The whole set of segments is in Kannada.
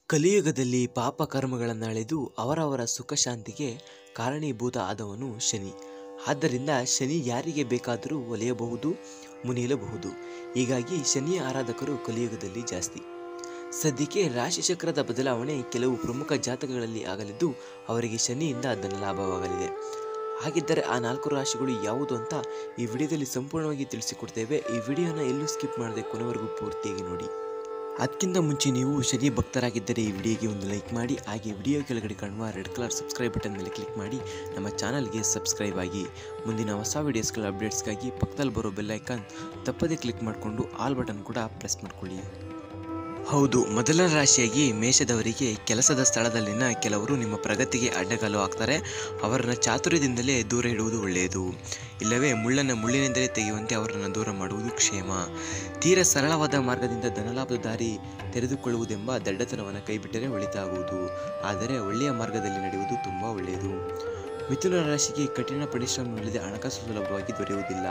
ಕಲಿಯುಗದಲ್ಲಿ ಪಾಪ ಕರ್ಮಗಳನ್ನು ಅಳೆದು ಅವರವರ ಸುಖ ಶಾಂತಿಗೆ ಕಾರಣೀಭೂತ ಆದವನು ಶನಿ ಆದ್ದರಿಂದ ಶನಿ ಯಾರಿಗೆ ಬೇಕಾದರೂ ಒಲೆಯಬಹುದು ಮುನಿಯಲಬಹುದು ಹೀಗಾಗಿ ಶನಿಯ ಆರಾಧಕರು ಕಲಿಯುಗದಲ್ಲಿ ಜಾಸ್ತಿ ಸದ್ಯಕ್ಕೆ ರಾಶಿಚಕ್ರದ ಬದಲಾವಣೆ ಕೆಲವು ಪ್ರಮುಖ ಜಾತಕಗಳಲ್ಲಿ ಆಗಲಿದ್ದು ಅವರಿಗೆ ಶನಿಯಿಂದ ಧನ ಲಾಭವಾಗಲಿದೆ ಹಾಗಿದ್ದರೆ ಆ ನಾಲ್ಕು ರಾಶಿಗಳು ಯಾವುದು ಅಂತ ಈ ವಿಡಿಯೋದಲ್ಲಿ ಸಂಪೂರ್ಣವಾಗಿ ತಿಳಿಸಿಕೊಡ್ತೇವೆ ಈ ವಿಡಿಯೋನ ಎಲ್ಲೂ ಸ್ಕಿಪ್ ಮಾಡದೆ ಕೊನೆವರೆಗೂ ಪೂರ್ತಿಯಾಗಿ ನೋಡಿ ಅದಕ್ಕಿಂತ ಮುಂಚೆ ನೀವು ಶನಿ ಭಕ್ತರಾಗಿದ್ದರೆ ಈ ವಿಡಿಯೋಗೆ ಒಂದು ಲೈಕ್ ಮಾಡಿ ಹಾಗೆ ವಿಡಿಯೋ ಕೆಳಗಡೆ ಕಾಣುವ ರೆಡ್ ಕಲರ್ ಸಬ್ಸ್ಕ್ರೈಬ್ ಬಟನ್ ಮೇಲೆ ಕ್ಲಿಕ್ ಮಾಡಿ ನಮ್ಮ ಚಾನಲ್ಗೆ ಸಬ್ಸ್ಕ್ರೈಬ್ ಆಗಿ ಮುಂದಿನ ಹೊಸ ವಿಡಿಯೋಸ್ಗಳ ಅಪ್ಡೇಟ್ಸ್ಗಾಗಿ ಪಕ್ಕದಲ್ಲಿ ಬರೋ ಬೆಲ್ ಐಕಾನ್ ತಪ್ಪದೇ ಕ್ಲಿಕ್ ಮಾಡಿಕೊಂಡು ಆಲ್ ಬಟನ್ ಕೂಡ ಪ್ರೆಸ್ ಮಾಡ್ಕೊಳ್ಳಿ ಹೌದು ಮೊದಲ ರಾಶಿಯಾಗಿ ಮೇಷದವರಿಗೆ ಕೆಲಸದ ಸ್ಥಳದಲ್ಲಿನ ಕೆಲವರು ನಿಮ್ಮ ಪ್ರಗತಿಗೆ ಅಡ್ಡಗಾಲು ಹಾಕ್ತಾರೆ ಅವರನ್ನ ಚಾತುರ್ಯದಿಂದಲೇ ದೂರ ಇಡುವುದು ಒಳ್ಳೆಯದು ಇಲ್ಲವೇ ಮುಳ್ಳನ್ನು ಮುಳ್ಳಿನಿಂದಲೇ ತೆಗೆಯುವಂತೆ ಅವರನ್ನು ದೂರ ಮಾಡುವುದು ಕ್ಷೇಮ ತೀರ ಸರಳವಾದ ಮಾರ್ಗದಿಂದ ಧನಲಾಭದ ದಾರಿ ತೆರೆದುಕೊಳ್ಳುವುದೆಂಬ ದಡ್ಡತನವನ್ನು ಕೈಬಿಟ್ಟರೆ ಒಳಿತಾಗುವುದು ಆದರೆ ಒಳ್ಳೆಯ ಮಾರ್ಗದಲ್ಲಿ ನಡೆಯುವುದು ತುಂಬ ಒಳ್ಳೆಯದು ಮಿಥುನ ರಾಶಿಗೆ ಕಠಿಣ ಪರಿಶ್ರಮವಿಲ್ಲದೆ ಹಣಕಾಸು ಸುಲಭವಾಗಿ ದೊರೆಯುವುದಿಲ್ಲ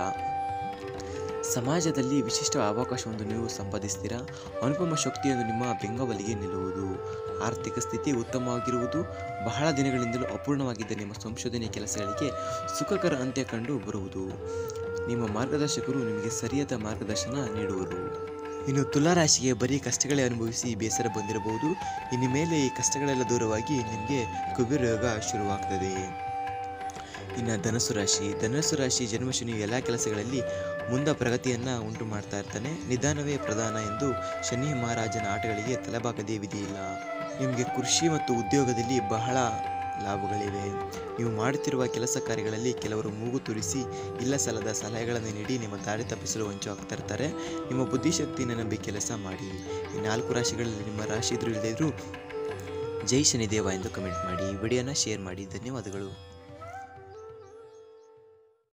ಸಮಾಜದಲ್ಲಿ ವಿಶಿಷ್ಟ ಅವಕಾಶವನ್ನು ನೀವು ಸಂಪಾದಿಸ್ತೀರಾ ಅನುಪಮ ಶಕ್ತಿಯೊಂದು ನಿಮ್ಮ ಬೆಂಗಾವಲಿಗೆ ನಿಲ್ಲುವುದು ಆರ್ಥಿಕ ಸ್ಥಿತಿ ಉತ್ತಮವಾಗಿರುವುದು ಬಹಳ ದಿನಗಳಿಂದಲೂ ಅಪೂರ್ಣವಾಗಿದ್ದ ನಿಮ್ಮ ಸಂಶೋಧನೆ ಕೆಲಸಗಳಿಗೆ ಸುಖಕರ ಅಂತ್ಯ ಕಂಡು ಬರುವುದು ನಿಮ್ಮ ಮಾರ್ಗದರ್ಶಕರು ನಿಮಗೆ ಸರಿಯಾದ ಮಾರ್ಗದರ್ಶನ ನೀಡುವರು ಇನ್ನು ತುಲಾರಾಶಿಗೆ ಬರೀ ಕಷ್ಟಗಳೇ ಅನುಭವಿಸಿ ಬೇಸರ ಬಂದಿರಬಹುದು ಇನ್ನು ಮೇಲೆ ಈ ಕಷ್ಟಗಳೆಲ್ಲ ದೂರವಾಗಿ ನಿಮಗೆ ಕುಬೇರ ಯೋಗ ಶುರುವಾಗ್ತದೆ ಇನ್ನು ಧನಸ್ಸು ರಾಶಿ ಧನಸ್ಸು ರಾಶಿ ಜನ್ಮಶನಿ ಎಲ್ಲ ಕೆಲಸಗಳಲ್ಲಿ ಮುಂದ ಪ್ರಗತಿಯನ್ನು ಉಂಟು ಮಾಡ್ತಾ ಇರ್ತಾನೆ ನಿಧಾನವೇ ಪ್ರಧಾನ ಎಂದು ಶನಿ ಮಹಾರಾಜನ ಆಟಗಳಿಗೆ ತಲೆಬಾಗದೇ ವಿಧಿಯಿಲ್ಲ ನಿಮಗೆ ಕೃಷಿ ಮತ್ತು ಉದ್ಯೋಗದಲ್ಲಿ ಬಹಳ ಲಾಭಗಳಿವೆ ನೀವು ಮಾಡುತ್ತಿರುವ ಕೆಲಸ ಕಾರ್ಯಗಳಲ್ಲಿ ಕೆಲವರು ಮೂಗು ತುರಿಸಿ ಇಲ್ಲ ಸಲ್ಲದ ಸಲಹೆಗಳನ್ನು ನೀಡಿ ನಿಮ್ಮ ದಾರಿ ತಪ್ಪಿಸಲು ಹೊಂಚು ಹಾಕ್ತಾ ಇರ್ತಾರೆ ನಿಮ್ಮ ಬುದ್ಧಿಶಕ್ತಿಯನ್ನು ನಂಬಿ ಕೆಲಸ ಮಾಡಿ ಈ ನಾಲ್ಕು ರಾಶಿಗಳಲ್ಲಿ ನಿಮ್ಮ ರಾಶಿ ಇದ್ರೂ ಇಲ್ಲದೇ ಇದ್ರೂ ಜೈ ಶನಿದೇವ ಎಂದು ಕಮೆಂಟ್ ಮಾಡಿ ವಿಡಿಯೋನ ಶೇರ್ ಮಾಡಿ ಧನ್ಯವಾದಗಳು